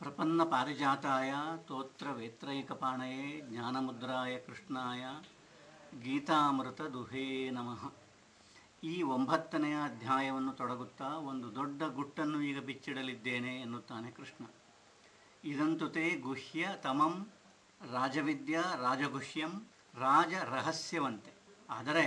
ಪ್ರಪನ್ನ ಪಾರಿಜಾತಾಯ ತೋತ್ರ ವೇತ್ರೈಕಪಾಣಯೇ ಜ್ಞಾನಮುದ್ರಾಯ ಕೃಷ್ಣಾಯ ಗೀತಾಮೃತ ದುಹೇ ನಮಃ ಈ ಒಂಬತ್ತನೆಯ ಅಧ್ಯಾಯವನ್ನು ತೊಡಗುತ್ತಾ ಒಂದು ದೊಡ್ಡ ಗುಟ್ಟನ್ನು ಈಗ ಬಿಚ್ಚಿಡಲಿದ್ದೇನೆ ಎನ್ನುತ್ತಾನೆ ಕೃಷ್ಣ ಇದಂತುತೆ ಗುಹ್ಯ ತಮಂ ರಾಜವಿದ್ಯಾ ರಾಜಗುಹ್ಯಂ ರಾಜ ರಹಸ್ಯವಂತೆ ಆದರೆ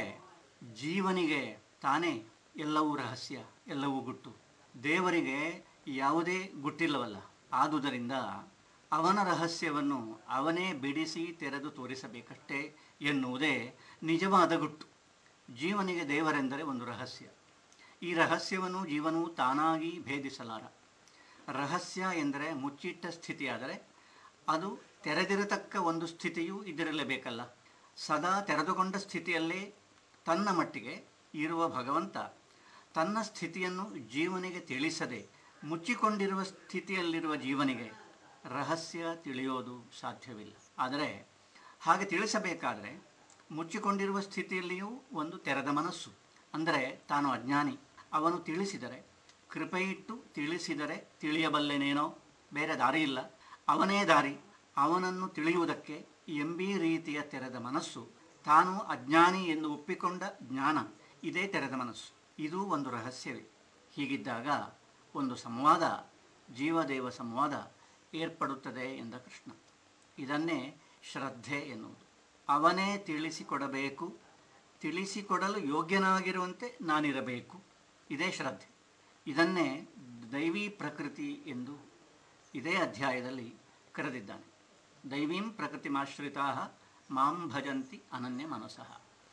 ಜೀವನಿಗೆ ತಾನೇ ಎಲ್ಲವೂ ರಹಸ್ಯ ಎಲ್ಲವೂ ಗುಟ್ಟು ದೇವರಿಗೆ ಯಾವುದೇ ಗುಟ್ಟಿಲ್ಲವಲ್ಲ ಆದುದರಿಂದ ಅವನ ರಹಸ್ಯವನ್ನು ಅವನೇ ಬಿಡಿಸಿ ತೆರೆದು ತೋರಿಸಬೇಕಷ್ಟೇ ಎನ್ನುವುದೇ ನಿಜವಾದ ಗುಟ್ಟು ಜೀವನಿಗೆ ದೇವರೆಂದರೆ ಒಂದು ರಹಸ್ಯ ಈ ರಹಸ್ಯವನ್ನು ಜೀವನು ತಾನಾಗಿ ಭೇದಿಸಲಾರ ರಹಸ್ಯ ಎಂದರೆ ಮುಚ್ಚಿಟ್ಟ ಸ್ಥಿತಿಯಾದರೆ ಅದು ತೆರೆದಿರತಕ್ಕ ಒಂದು ಸ್ಥಿತಿಯೂ ಇದ್ದಿರಲೇಬೇಕಲ್ಲ ಸದಾ ತೆರೆದುಕೊಂಡ ಸ್ಥಿತಿಯಲ್ಲೇ ತನ್ನ ಮಟ್ಟಿಗೆ ಇರುವ ಭಗವಂತ ತನ್ನ ಸ್ಥಿತಿಯನ್ನು ಜೀವನಿಗೆ ತಿಳಿಸದೆ ಮುಚ್ಚಿಕೊಂಡಿರುವ ಸ್ಥಿತಿಯಲ್ಲಿರುವ ಜೀವನಿಗೆ ರಹಸ್ಯ ತಿಳಿಯೋದು ಸಾಧ್ಯವಿಲ್ಲ ಆದರೆ ಹಾಗೆ ತಿಳಿಸಬೇಕಾದರೆ ಮುಚ್ಚಿಕೊಂಡಿರುವ ಸ್ಥಿತಿಯಲ್ಲಿಯೂ ಒಂದು ತೆರೆದ ಮನಸ್ಸು ಅಂದರೆ ತಾನು ಅಜ್ಞಾನಿ ಅವನು ತಿಳಿಸಿದರೆ ಕೃಪೆಯಿಟ್ಟು ತಿಳಿಸಿದರೆ ತಿಳಿಯಬಲ್ಲೆನೇನೋ ಬೇರೆ ದಾರಿ ಇಲ್ಲ ಅವನೇ ದಾರಿ ಅವನನ್ನು ತಿಳಿಯುವುದಕ್ಕೆ ಎಂಬೀ ರೀತಿಯ ತೆರೆದ ಮನಸ್ಸು ತಾನು ಅಜ್ಞಾನಿ ಎಂದು ಒಪ್ಪಿಕೊಂಡ ಜ್ಞಾನ ಇದೇ ತೆರೆದ ಮನಸ್ಸು ಇದು ಒಂದು ರಹಸ್ಯವೇ ಹೀಗಿದ್ದಾಗ ಒಂದು ಸಂವಾದ ಜೀವದೇವ ಸಂವಾದ ಏರ್ಪಡುತ್ತದೆ ಎಂದ ಕೃಷ್ಣ ಇದನ್ನೇ ಶ್ರದ್ಧೆ ಎನ್ನುವುದು ಅವನೇ ತಿಳಿಸಿಕೊಡಬೇಕು ತಿಳಿಸಿಕೊಡಲು ಯೋಗ್ಯನಾಗಿರುವಂತೆ ನಾನಿರಬೇಕು ಇದೇ ಶ್ರದ್ಧೆ ಇದನ್ನೇ ದೈವೀ ಪ್ರಕೃತಿ ಎಂದು ಇದೇ ಅಧ್ಯಾಯದಲ್ಲಿ ಕರೆದಿದ್ದಾನೆ ದೈವೀಂ ಪ್ರಕೃತಿಮಾಶ್ರಿತಾ ಮಾಂ ಭಜಂತಿ ಅನನ್ಯ ಮನಸಃ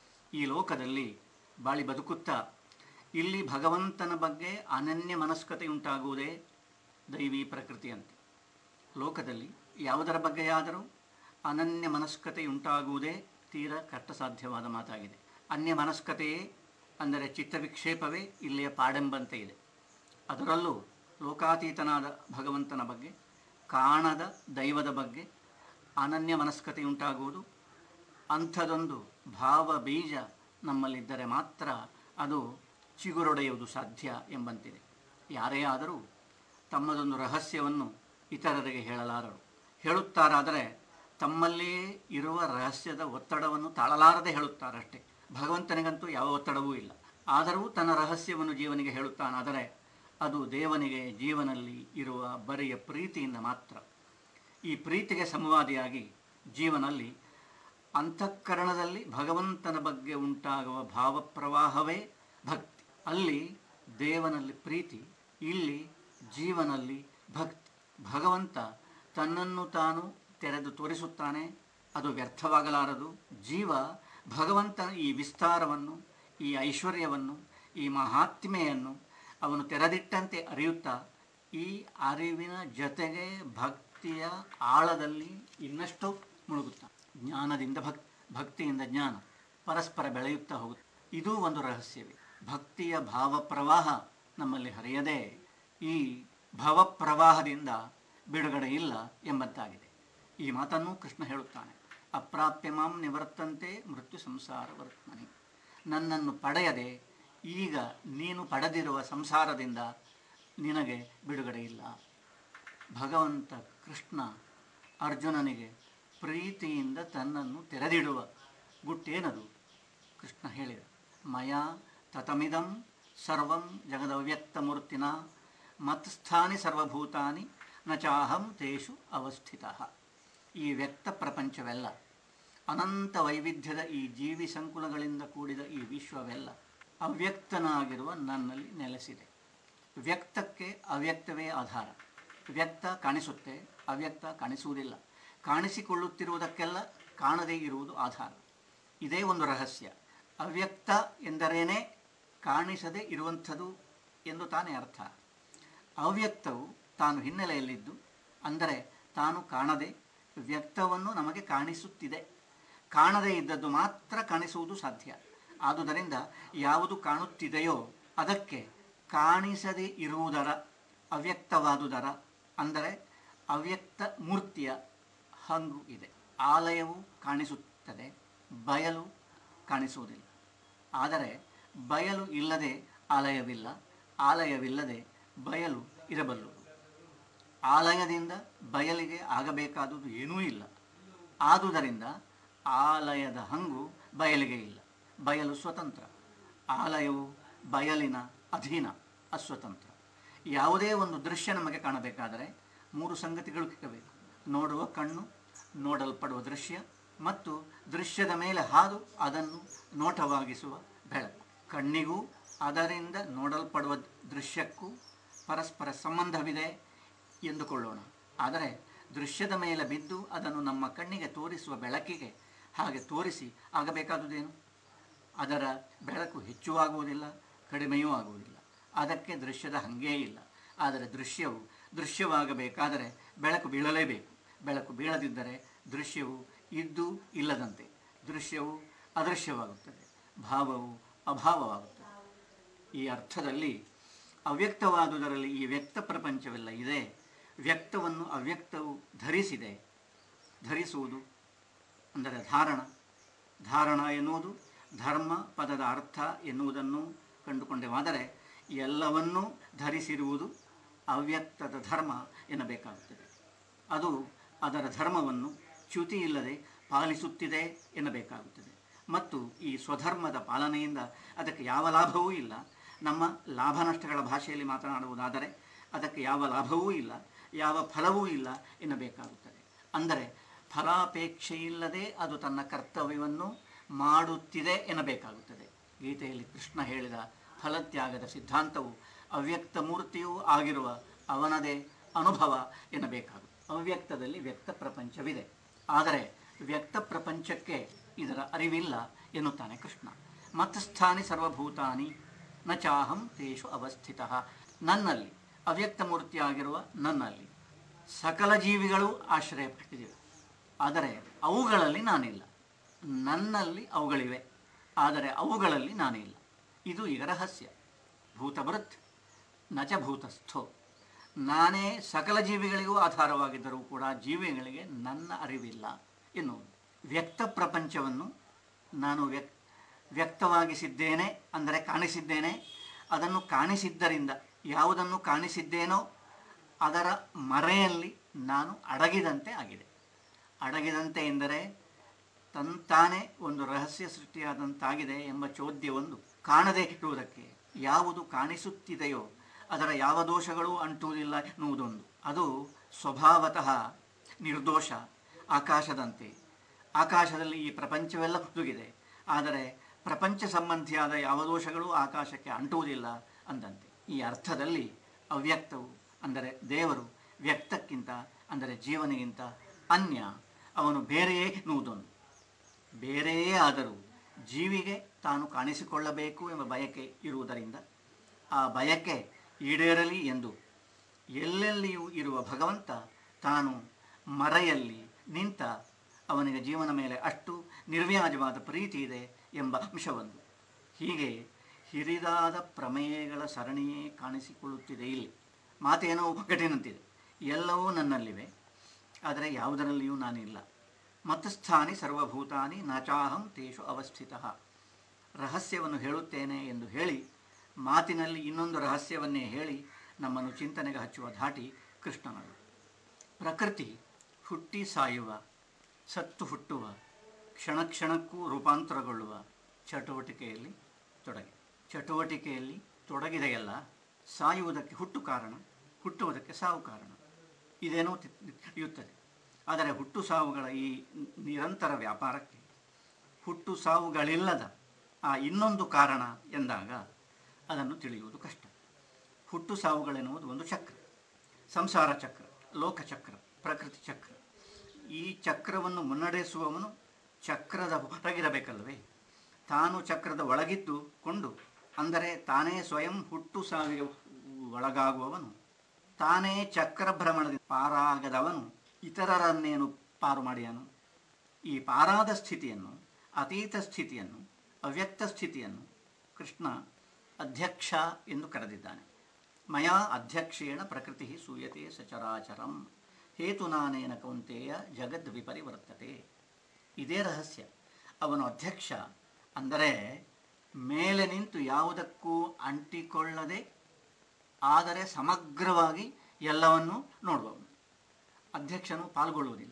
ಈ ಲೋಕದಲ್ಲಿ ಬಾಳಿ ಬದುಕುತ್ತಾ ಇಲ್ಲಿ ಭಗವಂತನ ಬಗ್ಗೆ ಅನನ್ಯ ಮನಸ್ಕತೆ ಉಂಟಾಗುವುದೇ ದೈವೀ ಪ್ರಕೃತಿಯಂತೆ ಲೋಕದಲ್ಲಿ ಯಾವುದರ ಬಗ್ಗೆಯಾದರೂ ಅನನ್ಯ ಮನಸ್ಕತೆ ಉಂಟಾಗುವುದೇ ತೀರ ಕಷ್ಟಸಾಧ್ಯವಾದ ಮಾತಾಗಿದೆ ಅನ್ಯ ಮನಸ್ಕತೆಯೇ ಅಂದರೆ ಚಿತ್ತವಿಕ್ಷೇಪವೇ ಇಲ್ಲಿಯ ಪಾಡೆಂಬಂತೆ ಇದೆ ಅದರಲ್ಲೂ ಲೋಕಾತೀತನಾದ ಭಗವಂತನ ಬಗ್ಗೆ ಕಾಣದ ದೈವದ ಬಗ್ಗೆ ಅನನ್ಯ ಮನಸ್ಕತೆ ಉಂಟಾಗುವುದು ಅಂಥದೊಂದು ಭಾವ ಬೀಜ ನಮ್ಮಲ್ಲಿದ್ದರೆ ಮಾತ್ರ ಅದು ಚಿಗುರೊಡೆಯುವುದು ಸಾಧ್ಯ ಎಂಬಂತಿದೆ ಯಾರೇ ಆದರೂ ತಮ್ಮದೊಂದು ರಹಸ್ಯವನ್ನು ಇತರರಿಗೆ ಹೇಳಲಾರರು ಹೇಳುತ್ತಾರಾದರೆ ತಮ್ಮಲ್ಲೇ ಇರುವ ರಹಸ್ಯದ ಒತ್ತಡವನ್ನು ತಾಳಲಾರದೆ ಹೇಳುತ್ತಾರಷ್ಟೇ ಭಗವಂತನಿಗಂತೂ ಯಾವ ಒತ್ತಡವೂ ಇಲ್ಲ ಆದರೂ ತನ್ನ ರಹಸ್ಯವನ್ನು ಜೀವನಿಗೆ ಹೇಳುತ್ತಾನಾದರೆ ಅದು ದೇವನಿಗೆ ಜೀವನಲ್ಲಿ ಇರುವ ಬರಿಯ ಪ್ರೀತಿಯಿಂದ ಮಾತ್ರ ಈ ಪ್ರೀತಿಗೆ ಸಮವಾದಿಯಾಗಿ ಜೀವನಲ್ಲಿ ಅಂತಃಕರಣದಲ್ಲಿ ಭಗವಂತನ ಬಗ್ಗೆ ಉಂಟಾಗುವ ಭಾವಪ್ರವಾಹವೇ ಭಕ್ತಿ ಅಲ್ಲಿ ದೇವನಲ್ಲಿ ಪ್ರೀತಿ ಇಲ್ಲಿ ಜೀವನಲ್ಲಿ ಭಕ್ತಿ ಭಗವಂತ ತನ್ನನ್ನು ತಾನು ತೆರೆದು ತೋರಿಸುತ್ತಾನೆ ಅದು ವ್ಯರ್ಥವಾಗಲಾರದು ಜೀವ ಭಗವಂತನ ಈ ವಿಸ್ತಾರವನ್ನು ಈ ಐಶ್ವರ್ಯವನ್ನು ಈ ಮಹಾತ್ಮೆಯನ್ನು ಅವನು ತೆರೆದಿಟ್ಟಂತೆ ಅರಿಯುತ್ತಾ ಈ ಅರಿವಿನ ಜೊತೆಗೆ ಭಕ್ತಿಯ ಆಳದಲ್ಲಿ ಇನ್ನಷ್ಟು ಮುಳುಗುತ್ತಾನೆ ಜ್ಞಾನದಿಂದ ಭಕ್ ಭಕ್ತಿಯಿಂದ ಜ್ಞಾನ ಪರಸ್ಪರ ಬೆಳೆಯುತ್ತಾ ಹೋಗುತ್ತೆ ಇದೂ ಒಂದು ರಹಸ್ಯವೇ ಭಕ್ತಿಯ ಭಾವ ಪ್ರವಾಹ ನಮ್ಮಲ್ಲಿ ಹರಿಯದೆ ಈ ಭವಪ್ರವಾಹದಿಂದ ಬಿಡುಗಡೆ ಇಲ್ಲ ಎಂಬಂತಾಗಿದೆ ಈ ಮಾತನ್ನು ಕೃಷ್ಣ ಹೇಳುತ್ತಾನೆ ಅಪ್ರಾಪ್ಯ ಮಾಂ ನಿವರ್ತಂತೆ ಮೃತ್ಯು ಸಂಸಾರ ವರ್ತಮನಿ ನನ್ನನ್ನು ಪಡೆಯದೆ ಈಗ ನೀನು ಪಡೆದಿರುವ ಸಂಸಾರದಿಂದ ನಿನಗೆ ಬಿಡುಗಡೆ ಇಲ್ಲ ಭಗವಂತ ಕೃಷ್ಣ ಅರ್ಜುನನಿಗೆ ಪ್ರೀತಿಯಿಂದ ತನ್ನನ್ನು ತೆರೆದಿಡುವ ಗುಟ್ಟೇನದು ಕೃಷ್ಣ ಹೇಳಿದ ಮಯ ತತಮಿದಂ ಸರ್ವಂ ಜಗದವ್ಯಕ್ತಮೂರ್ತಿನ ಮತ್ಸ್ಥಾನಿ ಸರ್ವಭೂತಾನಿ ನ ಚಾಹಂ ತೇಷು ಅವಸ್ಥಿತ ಈ ವ್ಯಕ್ತ ಪ್ರಪಂಚವೆಲ್ಲ ಅನಂತ ವೈವಿಧ್ಯದ ಈ ಜೀವಿ ಸಂಕುಲಗಳಿಂದ ಕೂಡಿದ ಈ ವಿಶ್ವವೆಲ್ಲ ಅವ್ಯಕ್ತನಾಗಿರುವ ನನ್ನಲ್ಲಿ ನೆಲೆಸಿದೆ ವ್ಯಕ್ತಕ್ಕೆ ಅವ್ಯಕ್ತವೇ ಆಧಾರ ವ್ಯಕ್ತ ಕಾಣಿಸುತ್ತೆ ಅವ್ಯಕ್ತ ಕಾಣಿಸುವುದಿಲ್ಲ ಕಾಣಿಸಿಕೊಳ್ಳುತ್ತಿರುವುದಕ್ಕೆಲ್ಲ ಕಾಣದೇ ಇರುವುದು ಆಧಾರ ಇದೇ ಒಂದು ರಹಸ್ಯ ಅವ್ಯಕ್ತ ಎಂದರೇನೇ ಕಾಣಿಸದೇ ಇರುವಂಥದ್ದು ಎಂದು ತಾನೇ ಅರ್ಥ ಅವ್ಯಕ್ತವು ತಾನು ಹಿನ್ನೆಲೆಯಲ್ಲಿದ್ದು ಅಂದರೆ ತಾನು ಕಾಣದೆ ವ್ಯಕ್ತವನ್ನು ನಮಗೆ ಕಾಣಿಸುತ್ತಿದೆ ಕಾಣದೇ ಇದ್ದದ್ದು ಮಾತ್ರ ಕಾಣಿಸುವುದು ಸಾಧ್ಯ ಆದುದರಿಂದ ಯಾವುದು ಕಾಣುತ್ತಿದೆಯೋ ಅದಕ್ಕೆ ಕಾಣಿಸದೇ ಇರುವುದರ ಅವ್ಯಕ್ತವಾದುದರ ಅಂದರೆ ಅವ್ಯಕ್ತ ಮೂರ್ತಿಯ ಹಂಗು ಇದೆ ಆಲಯವು ಕಾಣಿಸುತ್ತದೆ ಬಯಲು ಕಾಣಿಸುವುದಿಲ್ಲ ಆದರೆ ಬಯಲು ಇಲ್ಲದೆ ಆಲಯವಿಲ್ಲ ಆಲಯವಿಲ್ಲದೆ ಬಯಲು ಇರಬಲ್ಲುದು ಆಲಯದಿಂದ ಬಯಲಿಗೆ ಆಗಬೇಕಾದುದು ಏನೂ ಇಲ್ಲ ಆದುದರಿಂದ ಆಲಯದ ಹಂಗು ಬಯಲಿಗೆ ಇಲ್ಲ ಬಯಲು ಸ್ವತಂತ್ರ ಆಲಯವು ಬಯಲಿನ ಅಧೀನ ಅಸ್ವತಂತ್ರ ಯಾವುದೇ ಒಂದು ದೃಶ್ಯ ನಮಗೆ ಕಾಣಬೇಕಾದರೆ ಮೂರು ಸಂಗತಿಗಳು ಇರಬೇಕು ನೋಡುವ ಕಣ್ಣು ನೋಡಲ್ಪಡುವ ದೃಶ್ಯ ಮತ್ತು ದೃಶ್ಯದ ಮೇಲೆ ಹಾದು ಅದನ್ನು ನೋಟವಾಗಿಸುವ ಬೆಳಕು ಕಣ್ಣಿಗೂ ಅದರಿಂದ ನೋಡಲ್ಪಡುವ ದೃಶ್ಯಕ್ಕೂ ಪರಸ್ಪರ ಸಂಬಂಧವಿದೆ ಎಂದುಕೊಳ್ಳೋಣ ಆದರೆ ದೃಶ್ಯದ ಮೇಲೆ ಬಿದ್ದು ಅದನ್ನು ನಮ್ಮ ಕಣ್ಣಿಗೆ ತೋರಿಸುವ ಬೆಳಕಿಗೆ ಹಾಗೆ ತೋರಿಸಿ ಆಗಬೇಕಾದುದೇನು ಅದರ ಬೆಳಕು ಹೆಚ್ಚು ಆಗುವುದಿಲ್ಲ ಕಡಿಮೆಯೂ ಆಗುವುದಿಲ್ಲ ಅದಕ್ಕೆ ದೃಶ್ಯದ ಹಂಗೇ ಇಲ್ಲ ಆದರೆ ದೃಶ್ಯವು ದೃಶ್ಯವಾಗಬೇಕಾದರೆ ಬೆಳಕು ಬೀಳಲೇಬೇಕು ಬೆಳಕು ಬೀಳದಿದ್ದರೆ ದೃಶ್ಯವು ಇದ್ದು ಇಲ್ಲದಂತೆ ದೃಶ್ಯವು ಅದೃಶ್ಯವಾಗುತ್ತದೆ ಭಾವವು ಅಭಾವವಾಗುತ್ತದೆ ಈ ಅರ್ಥದಲ್ಲಿ ಅವ್ಯಕ್ತವಾದುದರಲ್ಲಿ ಈ ವ್ಯಕ್ತ ಪ್ರಪಂಚವೆಲ್ಲ ಇದೆ ವ್ಯಕ್ತವನ್ನು ಅವ್ಯಕ್ತವು ಧರಿಸಿದೆ ಧರಿಸುವುದು ಅಂದರೆ ಧಾರಣ ಧಾರಣ ಎನ್ನುವುದು ಧರ್ಮ ಪದದ ಅರ್ಥ ಎನ್ನುವುದನ್ನು ಕಂಡುಕೊಂಡೆವಾದರೆ ಎಲ್ಲವನ್ನೂ ಧರಿಸಿರುವುದು ಅವ್ಯಕ್ತದ ಧರ್ಮ ಎನ್ನಬೇಕಾಗುತ್ತದೆ ಅದು ಅದರ ಧರ್ಮವನ್ನು ಚ್ಯುತಿ ಇಲ್ಲದೆ ಪಾಲಿಸುತ್ತಿದೆ ಎನ್ನಬೇಕಾಗುತ್ತದೆ ಮತ್ತು ಈ ಸ್ವಧರ್ಮದ ಪಾಲನೆಯಿಂದ ಅದಕ್ಕೆ ಯಾವ ಲಾಭವೂ ಇಲ್ಲ ನಮ್ಮ ಲಾಭ ನಷ್ಟಗಳ ಭಾಷೆಯಲ್ಲಿ ಮಾತನಾಡುವುದಾದರೆ ಅದಕ್ಕೆ ಯಾವ ಲಾಭವೂ ಇಲ್ಲ ಯಾವ ಫಲವೂ ಇಲ್ಲ ಎನ್ನಬೇಕಾಗುತ್ತದೆ ಅಂದರೆ ಫಲಾಪೇಕ್ಷೆಯಿಲ್ಲದೆ ಅದು ತನ್ನ ಕರ್ತವ್ಯವನ್ನು ಮಾಡುತ್ತಿದೆ ಎನ್ನಬೇಕಾಗುತ್ತದೆ ಗೀತೆಯಲ್ಲಿ ಕೃಷ್ಣ ಹೇಳಿದ ಫಲತ್ಯಾಗದ ಸಿದ್ಧಾಂತವು ಅವ್ಯಕ್ತ ಮೂರ್ತಿಯೂ ಆಗಿರುವ ಅವನದೇ ಅನುಭವ ಎನ್ನಬೇಕಾಗುತ್ತದೆ ಅವ್ಯಕ್ತದಲ್ಲಿ ವ್ಯಕ್ತ ಪ್ರಪಂಚವಿದೆ ಆದರೆ ವ್ಯಕ್ತ ಪ್ರಪಂಚಕ್ಕೆ ಇದರ ಅರಿವಿಲ್ಲ ಎನ್ನುತ್ತಾನೆ ಕೃಷ್ಣ ಮತಸ್ಥಾನಿ ಸರ್ವಭೂತಾನಿ ನ ಚಾಹಂ ತೇಷು ಅವಸ್ಥಿತ ನನ್ನಲ್ಲಿ ಅವ್ಯಕ್ತ ಮೂರ್ತಿಯಾಗಿರುವ ನನ್ನಲ್ಲಿ ಸಕಲ ಜೀವಿಗಳು ಆಶ್ರಯ ಪಟ್ಟಿವೆ ಆದರೆ ಅವುಗಳಲ್ಲಿ ನಾನಿಲ್ಲ ನನ್ನಲ್ಲಿ ಅವುಗಳಿವೆ ಆದರೆ ಅವುಗಳಲ್ಲಿ ನಾನಿಲ್ಲ ಇದು ಈಗ ರಹಸ್ಯ ಭೂತಭೃತ್ ನಚ ಭೂತಸ್ಥೋ ನಾನೇ ಸಕಲ ಜೀವಿಗಳಿಗೂ ಆಧಾರವಾಗಿದ್ದರೂ ಕೂಡ ಜೀವಿಗಳಿಗೆ ನನ್ನ ಅರಿವಿಲ್ಲ ಎನ್ನುವುದು ವ್ಯಕ್ತ ಪ್ರಪಂಚವನ್ನು ನಾನು ವ್ಯಕ್ ವ್ಯಕ್ತವಾಗಿಸಿದ್ದೇನೆ ಅಂದರೆ ಕಾಣಿಸಿದ್ದೇನೆ ಅದನ್ನು ಕಾಣಿಸಿದ್ದರಿಂದ ಯಾವುದನ್ನು ಕಾಣಿಸಿದ್ದೇನೋ ಅದರ ಮರೆಯಲ್ಲಿ ನಾನು ಅಡಗಿದಂತೆ ಆಗಿದೆ ಅಡಗಿದಂತೆ ಎಂದರೆ ತಂತಾನೇ ಒಂದು ರಹಸ್ಯ ಸೃಷ್ಟಿಯಾದಂತಾಗಿದೆ ಎಂಬ ಚೋದ್ಯವೊಂದು ಕಾಣದೇ ಇರುವುದಕ್ಕೆ ಯಾವುದು ಕಾಣಿಸುತ್ತಿದೆಯೋ ಅದರ ಯಾವ ದೋಷಗಳೂ ಅಂಟುವುದಿಲ್ಲ ಎನ್ನುವುದೊಂದು ಅದು ಸ್ವಭಾವತಃ ನಿರ್ದೋಷ ಆಕಾಶದಂತೆ ಆಕಾಶದಲ್ಲಿ ಈ ಪ್ರಪಂಚವೆಲ್ಲ ಹುದುಗಿದೆ ಆದರೆ ಪ್ರಪಂಚ ಸಂಬಂಧಿಯಾದ ಯಾವ ದೋಷಗಳೂ ಆಕಾಶಕ್ಕೆ ಅಂಟುವುದಿಲ್ಲ ಅಂದಂತೆ ಈ ಅರ್ಥದಲ್ಲಿ ಅವ್ಯಕ್ತವು ಅಂದರೆ ದೇವರು ವ್ಯಕ್ತಕ್ಕಿಂತ ಅಂದರೆ ಜೀವನಿಗಿಂತ ಅನ್ಯ ಅವನು ಬೇರೆಯೇ ಎನ್ನುವುದೊಂದು ಬೇರೆಯೇ ಆದರೂ ಜೀವಿಗೆ ತಾನು ಕಾಣಿಸಿಕೊಳ್ಳಬೇಕು ಎಂಬ ಬಯಕೆ ಇರುವುದರಿಂದ ಆ ಬಯಕೆ ಈಡೇರಲಿ ಎಂದು ಎಲ್ಲೆಲ್ಲಿಯೂ ಇರುವ ಭಗವಂತ ತಾನು ಮರೆಯಲ್ಲಿ ನಿಂತ ಅವನಿಗೆ ಜೀವನ ಮೇಲೆ ಅಷ್ಟು ನಿರ್ವ್ಯಾಜವಾದ ಪ್ರೀತಿ ಇದೆ ಎಂಬ ಅಂಶವೊಂದು ಹೀಗೆ ಹಿರಿದಾದ ಪ್ರಮೇಯಗಳ ಸರಣಿಯೇ ಕಾಣಿಸಿಕೊಳ್ಳುತ್ತಿದೆ ಇಲ್ಲಿ ಮಾತೇನೋ ಘಟಿನಂತಿದೆ ಎಲ್ಲವೂ ನನ್ನಲ್ಲಿವೆ ಆದರೆ ಯಾವುದರಲ್ಲಿಯೂ ನಾನಿಲ್ಲ ಮತಸ್ಥಾನಿ ಸರ್ವಭೂತಾನಿ ನಾಚಾಹಂ ತೇಷು ಅವಸ್ಥಿತ ರಹಸ್ಯವನ್ನು ಹೇಳುತ್ತೇನೆ ಎಂದು ಹೇಳಿ ಮಾತಿನಲ್ಲಿ ಇನ್ನೊಂದು ರಹಸ್ಯವನ್ನೇ ಹೇಳಿ ನಮ್ಮನ್ನು ಚಿಂತನೆಗೆ ಹಚ್ಚುವ ಧಾಟಿ ಕೃಷ್ಣನದು ಪ್ರಕೃತಿ ಹುಟ್ಟಿ ಸಾಯುವ ಸತ್ತು ಹುಟ್ಟುವ ಕ್ಷಣ ಕ್ಷಣಕ್ಕೂ ರೂಪಾಂತರಗೊಳ್ಳುವ ಚಟುವಟಿಕೆಯಲ್ಲಿ ತೊಡಗಿ ಚಟುವಟಿಕೆಯಲ್ಲಿ ತೊಡಗಿದೆಯಲ್ಲ ಸಾಯುವುದಕ್ಕೆ ಹುಟ್ಟು ಕಾರಣ ಹುಟ್ಟುವುದಕ್ಕೆ ಸಾವು ಕಾರಣ ಇದೇನೋ ತಿ- ತಿಳಿಯುತ್ತದೆ ಆದರೆ ಹುಟ್ಟು ಸಾವುಗಳ ಈ ನಿರಂತರ ವ್ಯಾಪಾರಕ್ಕೆ ಹುಟ್ಟು ಸಾವುಗಳಿಲ್ಲದ ಆ ಇನ್ನೊಂದು ಕಾರಣ ಎಂದಾಗ ಅದನ್ನು ತಿಳಿಯುವುದು ಕಷ್ಟ ಹುಟ್ಟು ಸಾವುಗಳೆನ್ನುವುದು ಒಂದು ಚಕ್ರ ಸಂಸಾರ ಚಕ್ರ ಲೋಕಚಕ್ರ ಪ್ರಕೃತಿ ಚಕ್ರ ಈ ಚಕ್ರವನ್ನು ಮುನ್ನಡೆಸುವವನು ಚಕ್ರದ ಹೊರಗಿರಬೇಕಲ್ಲವೇ ತಾನು ಚಕ್ರದ ಒಳಗಿದ್ದು ಕೊಂಡು ಅಂದರೆ ತಾನೇ ಸ್ವಯಂ ಹುಟ್ಟು ಸಾವಿಗೆ ಒಳಗಾಗುವವನು ತಾನೇ ಚಕ್ರ ಭ್ರಮಣದಿಂದ ಪಾರಾಗದವನು ಇತರರನ್ನೇನು ಪಾರು ಮಾಡಿಯನು ಈ ಪಾರಾದ ಸ್ಥಿತಿಯನ್ನು ಅತೀತ ಸ್ಥಿತಿಯನ್ನು ಅವ್ಯಕ್ತ ಸ್ಥಿತಿಯನ್ನು ಕೃಷ್ಣ ಅಧ್ಯಕ್ಷ ಎಂದು ಕರೆದಿದ್ದಾನೆ ಮಯಾ ಅಧ್ಯಕ್ಷೇಣ ಪ್ರಕೃತಿ ಸೂಯತೆ ಸಚರಾಚರಂ ಹೇತುನಾನೇನ ಕೌಂತೆಯ ಜಗದ್ ವಿಪರಿವರ್ತತೆ ಇದೇ ರಹಸ್ಯ ಅವನು ಅಧ್ಯಕ್ಷ ಅಂದರೆ ಮೇಲೆ ನಿಂತು ಯಾವುದಕ್ಕೂ ಅಂಟಿಕೊಳ್ಳದೆ ಆದರೆ ಸಮಗ್ರವಾಗಿ ಎಲ್ಲವನ್ನೂ ನೋಡುವವನು ಅಧ್ಯಕ್ಷನು ಪಾಲ್ಗೊಳ್ಳುವುದಿಲ್ಲ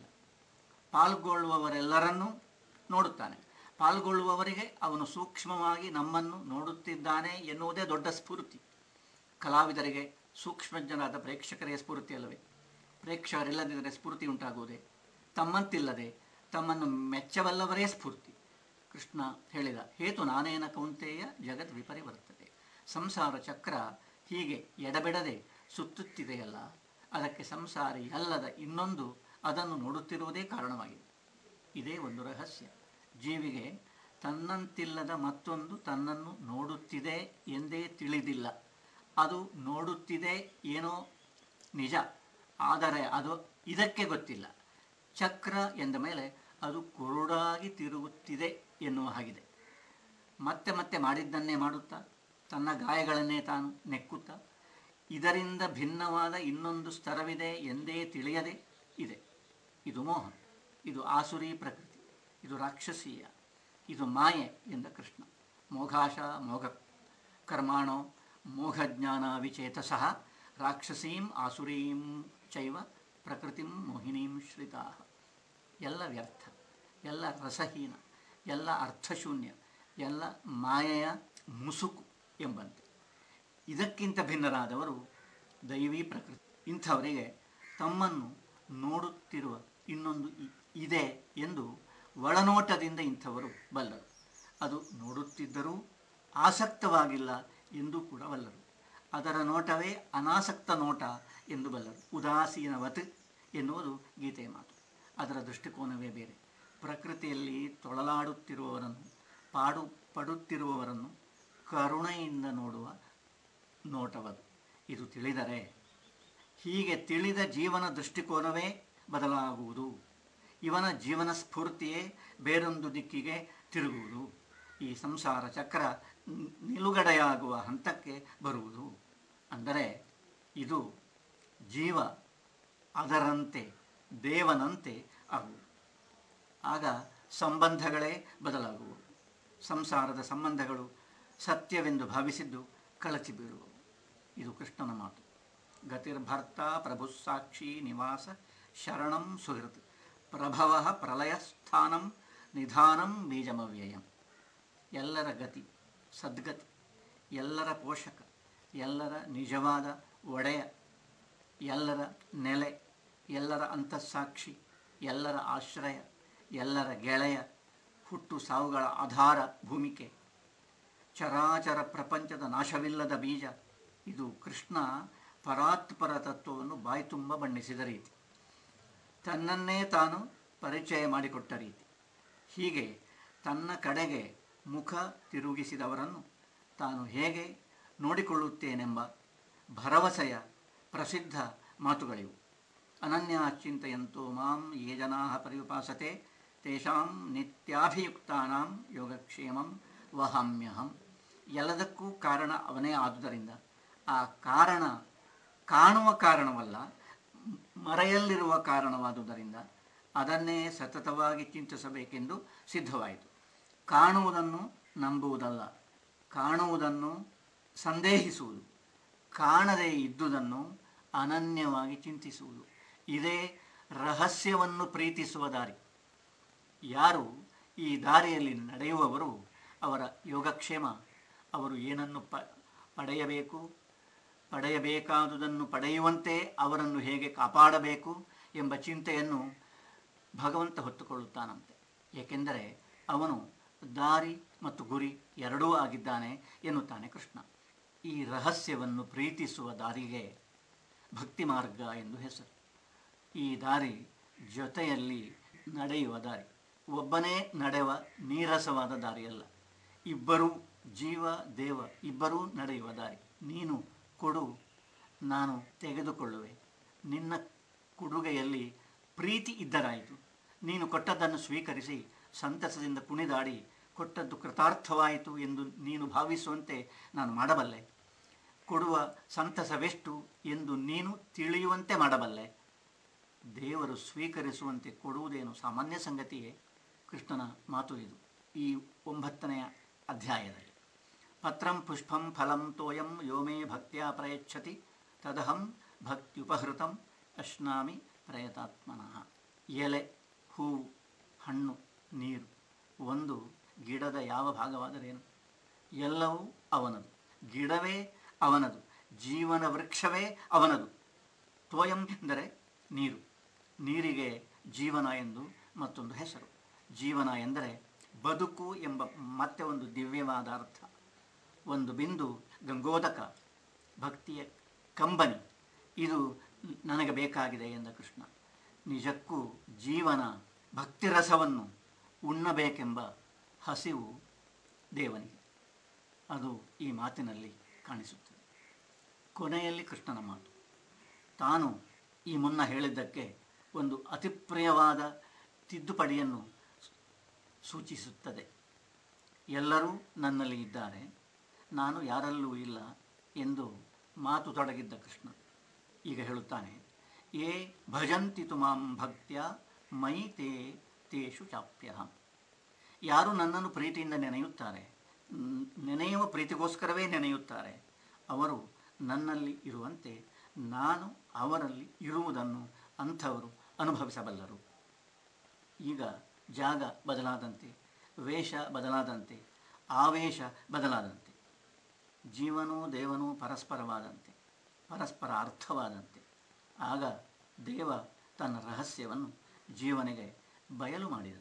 ಪಾಲ್ಗೊಳ್ಳುವವರೆಲ್ಲರನ್ನೂ ನೋಡುತ್ತಾನೆ ಪಾಲ್ಗೊಳ್ಳುವವರಿಗೆ ಅವನು ಸೂಕ್ಷ್ಮವಾಗಿ ನಮ್ಮನ್ನು ನೋಡುತ್ತಿದ್ದಾನೆ ಎನ್ನುವುದೇ ದೊಡ್ಡ ಸ್ಫೂರ್ತಿ ಕಲಾವಿದರಿಗೆ ಸೂಕ್ಷ್ಮಜ್ಞರಾದ ಪ್ರೇಕ್ಷಕರೇ ಸ್ಫೂರ್ತಿ ಅಲ್ಲವೇ ಪ್ರೇಕ್ಷಕರಿಲ್ಲದಿದ್ದರೆ ಸ್ಫೂರ್ತಿ ಉಂಟಾಗುವುದೇ ತಮ್ಮಂತಿಲ್ಲದೆ ತಮ್ಮನ್ನು ಮೆಚ್ಚಬಲ್ಲವರೇ ಸ್ಫೂರ್ತಿ ಕೃಷ್ಣ ಹೇಳಿದ ಹೇತು ನಾನೇನ ಕೌಂತೆಯ ಜಗತ್ ವಿಪರಿವರ್ತದೆ ಸಂಸಾರ ಚಕ್ರ ಹೀಗೆ ಎಡಬಿಡದೆ ಸುತ್ತುತ್ತಿದೆಯಲ್ಲ ಅದಕ್ಕೆ ಸಂಸಾರಿ ಅಲ್ಲದ ಇನ್ನೊಂದು ಅದನ್ನು ನೋಡುತ್ತಿರುವುದೇ ಕಾರಣವಾಗಿದೆ ಇದೇ ಒಂದು ರಹಸ್ಯ ಜೀವಿಗೆ ತನ್ನಂತಿಲ್ಲದ ಮತ್ತೊಂದು ತನ್ನನ್ನು ನೋಡುತ್ತಿದೆ ಎಂದೇ ತಿಳಿದಿಲ್ಲ ಅದು ನೋಡುತ್ತಿದೆ ಏನೋ ನಿಜ ಆದರೆ ಅದು ಇದಕ್ಕೆ ಗೊತ್ತಿಲ್ಲ ಚಕ್ರ ಎಂದ ಮೇಲೆ ಅದು ಕುರುಡಾಗಿ ತಿರುಗುತ್ತಿದೆ ಎನ್ನುವ ಹಾಗಿದೆ ಮತ್ತೆ ಮತ್ತೆ ಮಾಡಿದ್ದನ್ನೇ ಮಾಡುತ್ತಾ ತನ್ನ ಗಾಯಗಳನ್ನೇ ತಾನು ನೆಕ್ಕುತ್ತಾ ಇದರಿಂದ ಭಿನ್ನವಾದ ಇನ್ನೊಂದು ಸ್ತರವಿದೆ ಎಂದೇ ತಿಳಿಯದೆ ಇದೆ ಇದು ಮೋಹ ಇದು ಆಸುರಿ ಪ್ರಕೃತಿ ಇದು ರಾಕ್ಷಸೀಯ ಇದು ಮಾಯೆ ಎಂದ ಕೃಷ್ಣ ಮೋಘಾಶ ಮೋಘ ಕರ್ಮಾಣೋ ಮೋಘಜ್ಞಾನ ವಿಚೇತಸಃ ರಾಕ್ಷಸೀಂ ಆಸುರೀಂ ಚೈವ ಪ್ರಕೃತಿಂ ಮೋಹಿನೀಂ ಶ್ರಿತಾ ಎಲ್ಲ ವ್ಯರ್ಥ ಎಲ್ಲ ರಸಹೀನ ಎಲ್ಲ ಅರ್ಥಶೂನ್ಯ ಎಲ್ಲ ಮಾಯೆಯ ಮುಸುಕು ಎಂಬಂತೆ ಇದಕ್ಕಿಂತ ಭಿನ್ನರಾದವರು ದೈವಿ ಪ್ರಕೃತಿ ಇಂಥವರಿಗೆ ತಮ್ಮನ್ನು ನೋಡುತ್ತಿರುವ ಇನ್ನೊಂದು ಇ- ಇದೆ ಎಂದು ಒಳನೋಟದಿಂದ ಇಂಥವರು ಬಲ್ಲರು ಅದು ನೋಡುತ್ತಿದ್ದರೂ ಆಸಕ್ತವಾಗಿಲ್ಲ ಎಂದು ಕೂಡ ಬಲ್ಲರು ಅದರ ನೋಟವೇ ಅನಾಸಕ್ತ ನೋಟ ಎಂದು ಬಲ್ಲರು ಉದಾಸೀನವತ್ ಎನ್ನುವುದು ಗೀತೆಯ ಮಾತು ಅದರ ದೃಷ್ಟಿಕೋನವೇ ಬೇರೆ ಪ್ರಕೃತಿಯಲ್ಲಿ ತೊಳಲಾಡುತ್ತಿರುವವರನ್ನು ಪಾಡು ಪಡುತ್ತಿರುವವರನ್ನು ಕರುಣೆಯಿಂದ ನೋಡುವ ನೋಟವದು ಇದು ತಿಳಿದರೆ ಹೀಗೆ ತಿಳಿದ ಜೀವನ ದೃಷ್ಟಿಕೋನವೇ ಬದಲಾಗುವುದು ಇವನ ಜೀವನ ಸ್ಫೂರ್ತಿಯೇ ಬೇರೊಂದು ದಿಕ್ಕಿಗೆ ತಿರುಗುವುದು ಈ ಸಂಸಾರ ಚಕ್ರ ನಿ- ನಿಲುಗಡೆಯಾಗುವ ಹಂತಕ್ಕೆ ಬರುವುದು ಅಂದರೆ ಇದು ಜೀವ ಅದರಂತೆ ದೇವನಂತೆ ಆಗುವುದು ಆಗ ಸಂಬಂಧಗಳೇ ಬದಲಾಗುವು ಸಂಸಾರದ ಸಂಬಂಧಗಳು ಸತ್ಯವೆಂದು ಭಾವಿಸಿದ್ದು ಕಳಚಿ ಬೀಳುವವು ಇದು ಕೃಷ್ಣನ ಮಾತು ಗತಿರ್ಭರ್ತ ಪ್ರಭು ಸಾಕ್ಷಿ ನಿವಾಸ ಶರಣಂ ಸುಹೃತ್ ಪ್ರಭವ ಪ್ರಲಯಸ್ಥಾನಂ ನಿಧಾನಂ ಬೀಜಮವ್ಯಯಂ ಎಲ್ಲರ ಗತಿ ಸದ್ಗತಿ ಎಲ್ಲರ ಪೋಷಕ ಎಲ್ಲರ ನಿಜವಾದ ಒಡೆಯ ಎಲ್ಲರ ನೆಲೆ ಎಲ್ಲರ ಅಂತಸ್ಸಾಕ್ಷಿ ಎಲ್ಲರ ಆಶ್ರಯ ಎಲ್ಲರ ಗೆಳೆಯ ಹುಟ್ಟು ಸಾವುಗಳ ಆಧಾರ ಭೂಮಿಕೆ ಚರಾಚರ ಪ್ರಪಂಚದ ನಾಶವಿಲ್ಲದ ಬೀಜ ಇದು ಕೃಷ್ಣ ಪರಾತ್ಪರ ತತ್ವವನ್ನು ಬಾಯ್ತುಂಬ ಬಣ್ಣಿಸಿದ ರೀತಿ ತನ್ನನ್ನೇ ತಾನು ಪರಿಚಯ ಮಾಡಿಕೊಟ್ಟ ರೀತಿ ಹೀಗೆ ತನ್ನ ಕಡೆಗೆ ಮುಖ ತಿರುಗಿಸಿದವರನ್ನು ತಾನು ಹೇಗೆ ನೋಡಿಕೊಳ್ಳುತ್ತೇನೆಂಬ ಭರವಸೆಯ ಪ್ರಸಿದ್ಧ ಮಾತುಗಳಿವು ಅನನ್ಯ ಚಿಂತೆಯಂತೋ ಮಾಂ ಯೇ ಜನಾ ಪರ್ಯುಪಾಸತೆ ತೇಷಾಂ ನಿತ್ಯಾಭಿಯುಕ್ತಾನಾಂ ಯೋಗಕ್ಷೇಮಂ ವಹಾಮ್ಯಹಂ ಎಲ್ಲದಕ್ಕೂ ಕಾರಣ ಅವನೇ ಆದುದರಿಂದ ಆ ಕಾರಣ ಕಾಣುವ ಕಾರಣವಲ್ಲ ಮ್- ಮರೆಯಲ್ಲಿರುವ ಕಾರಣವಾದುದರಿಂದ ಅದನ್ನೇ ಸತತವಾಗಿ ಚಿಂತಿಸಬೇಕೆಂದು ಸಿದ್ಧವಾಯಿತು ಕಾಣುವುದನ್ನು ನಂಬುವುದಲ್ಲ ಕಾಣುವುದನ್ನು ಸಂದೇಹಿಸುವುದು ಕಾಣದೇ ಇದ್ದುದನ್ನು ಅನನ್ಯವಾಗಿ ಚಿಂತಿಸುವುದು ಇದೇ ರಹಸ್ಯವನ್ನು ಪ್ರೀತಿಸುವ ದಾರಿ ಯಾರು ಈ ದಾರಿಯಲ್ಲಿ ನಡೆಯುವವರು ಅವರ ಯೋಗಕ್ಷೇಮ ಅವರು ಏನನ್ನು ಪ ಪಡೆಯಬೇಕು ಪಡೆಯಬೇಕಾದುದನ್ನು ಪಡೆಯುವಂತೆ ಅವರನ್ನು ಹೇಗೆ ಕಾಪಾಡಬೇಕು ಎಂಬ ಚಿಂತೆಯನ್ನು ಭಗವಂತ ಹೊತ್ತುಕೊಳ್ಳುತ್ತಾನಂತೆ ಏಕೆಂದರೆ ಅವನು ದಾರಿ ಮತ್ತು ಗುರಿ ಎರಡೂ ಆಗಿದ್ದಾನೆ ಎನ್ನುತ್ತಾನೆ ಕೃಷ್ಣ ಈ ರಹಸ್ಯವನ್ನು ಪ್ರೀತಿಸುವ ದಾರಿಗೆ ಭಕ್ತಿ ಮಾರ್ಗ ಎಂದು ಹೆಸರು ಈ ದಾರಿ ಜೊತೆಯಲ್ಲಿ ನಡೆಯುವ ದಾರಿ ಒಬ್ಬನೇ ನಡೆಯುವ ನೀರಸವಾದ ದಾರಿಯಲ್ಲ ಇಬ್ಬರೂ ಜೀವ ದೇವ ಇಬ್ಬರೂ ನಡೆಯುವ ದಾರಿ ನೀನು ಕೊಡು ನಾನು ತೆಗೆದುಕೊಳ್ಳುವೆ ನಿನ್ನ ಕೊಡುಗೆಯಲ್ಲಿ ಪ್ರೀತಿ ಇದ್ದರಾಯಿತು ನೀನು ಕೊಟ್ಟದ್ದನ್ನು ಸ್ವೀಕರಿಸಿ ಸಂತಸದಿಂದ ಕುಣಿದಾಡಿ ಕೊಟ್ಟದ್ದು ಕೃತಾರ್ಥವಾಯಿತು ಎಂದು ನೀನು ಭಾವಿಸುವಂತೆ ನಾನು ಮಾಡಬಲ್ಲೆ ಕೊಡುವ ಸಂತಸವೆಷ್ಟು ಎಂದು ನೀನು ತಿಳಿಯುವಂತೆ ಮಾಡಬಲ್ಲೆ ದೇವರು ಸ್ವೀಕರಿಸುವಂತೆ ಕೊಡುವುದೇನು ಸಾಮಾನ್ಯ ಸಂಗತಿಯೇ ಕೃಷ್ಣನ ಮಾತು ಇದು ಈ ಒಂಬತ್ತನೆಯ ಅಧ್ಯಾಯದಲ್ಲಿ ಪತ್ರಂ ಪುಷ್ಪಂ ಫಲಂ ತೋಯಂ ಯೋ ಮೇ ಭಕ್ತಿಯ ಪ್ರಯಚ್ಛತಿ ತದಹಂ ಭಕ್ತ್ಯುಪಹೃತಂ ಅಶ್ನಾಮಿ ಪ್ರಯತಾತ್ಮನಃ ಎಲೆ ಹೂವು ಹಣ್ಣು ನೀರು ಒಂದು ಗಿಡದ ಯಾವ ಭಾಗವಾದರೇನು ಎಲ್ಲವೂ ಅವನದು ಗಿಡವೇ ಅವನದು ಜೀವನ ವೃಕ್ಷವೇ ಅವನದು ತೋಯಂ ಎಂದರೆ ನೀರು ನೀರಿಗೆ ಜೀವನ ಎಂದು ಮತ್ತೊಂದು ಹೆಸರು ಜೀವನ ಎಂದರೆ ಬದುಕು ಎಂಬ ಮತ್ತೆ ಒಂದು ದಿವ್ಯವಾದ ಅರ್ಥ ಒಂದು ಬಿಂದು ಗಂಗೋದಕ ಭಕ್ತಿಯ ಕಂಬನಿ ಇದು ನನಗೆ ಬೇಕಾಗಿದೆ ಎಂದ ಕೃಷ್ಣ ನಿಜಕ್ಕೂ ಜೀವನ ಭಕ್ತಿರಸವನ್ನು ಉಣ್ಣಬೇಕೆಂಬ ಹಸಿವು ದೇವನಿಗೆ ಅದು ಈ ಮಾತಿನಲ್ಲಿ ಕಾಣಿಸುತ್ತದೆ ಕೊನೆಯಲ್ಲಿ ಕೃಷ್ಣನ ಮಾತು ತಾನು ಈ ಮುನ್ನ ಹೇಳಿದ್ದಕ್ಕೆ ಒಂದು ಅತಿಪ್ರಿಯವಾದ ತಿದ್ದುಪಡಿಯನ್ನು ಸೂಚಿಸುತ್ತದೆ ಎಲ್ಲರೂ ನನ್ನಲ್ಲಿ ಇದ್ದಾರೆ ನಾನು ಯಾರಲ್ಲೂ ಇಲ್ಲ ಎಂದು ಮಾತು ತೊಡಗಿದ್ದ ಕೃಷ್ಣ ಈಗ ಹೇಳುತ್ತಾನೆ ಏ ಭಜಂತಿ ತು ಮಾಂ ಭಕ್ತ್ಯ ಮೈ ತೇ ತೇಷು ಚಾಪ್ಯಹಂ ಯಾರು ನನ್ನನ್ನು ಪ್ರೀತಿಯಿಂದ ನೆನೆಯುತ್ತಾರೆ ನ್- ನೆನೆಯುವ ಪ್ರೀತಿಗೋಸ್ಕರವೇ ನೆನೆಯುತ್ತಾರೆ ಅವರು ನನ್ನಲ್ಲಿ ಇರುವಂತೆ ನಾನು ಅವರಲ್ಲಿ ಇರುವುದನ್ನು ಅಂಥವರು ಅನುಭವಿಸಬಲ್ಲರು ಈಗ ಜಾಗ ಬದಲಾದಂತೆ ವೇಷ ಬದಲಾದಂತೆ ಆವೇಶ ಬದಲಾದಂತೆ ಜೀವನೂ ದೇವನೂ ಪರಸ್ಪರವಾದಂತೆ ಪರಸ್ಪರ ಅರ್ಥವಾದಂತೆ ಆಗ ದೇವ ತನ್ನ ರಹಸ್ಯವನ್ನು ಜೀವನಿಗೆ ಬಯಲು ಮಾಡಿದಂತೆ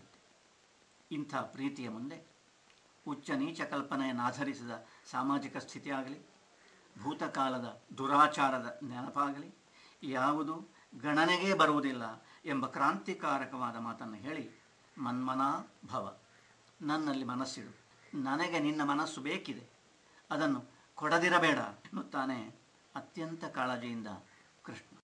ಇಂಥ ಪ್ರೀತಿಯ ಮುಂದೆ ಉಚ್ಚ ನೀಚ ಕಲ್ಪನೆಯನ್ನಾಧರಿಸಿದ ಸಾಮಾಜಿಕ ಸ್ಥಿತಿಯಾಗಲಿ ಭೂತಕಾಲದ ದುರಾಚಾರದ ನೆನಪಾಗಲಿ ಯಾವುದು ಗಣನೆಗೆ ಬರುವುದಿಲ್ಲ ಎಂಬ ಕ್ರಾಂತಿಕಾರಕವಾದ ಮಾತನ್ನು ಹೇಳಿ ಮನ್ಮನಾ ಭವ ನನ್ನಲ್ಲಿ ಮನಸ್ಸಿಡು ನನಗೆ ನಿನ್ನ ಮನಸ್ಸು ಬೇಕಿದೆ ಅದನ್ನು ಕೊಡದಿರಬೇಡ ಎನ್ನುತ್ತಾನೆ ಅತ್ಯಂತ ಕಾಳಜಿಯಿಂದ ಕೃಷ್ಣ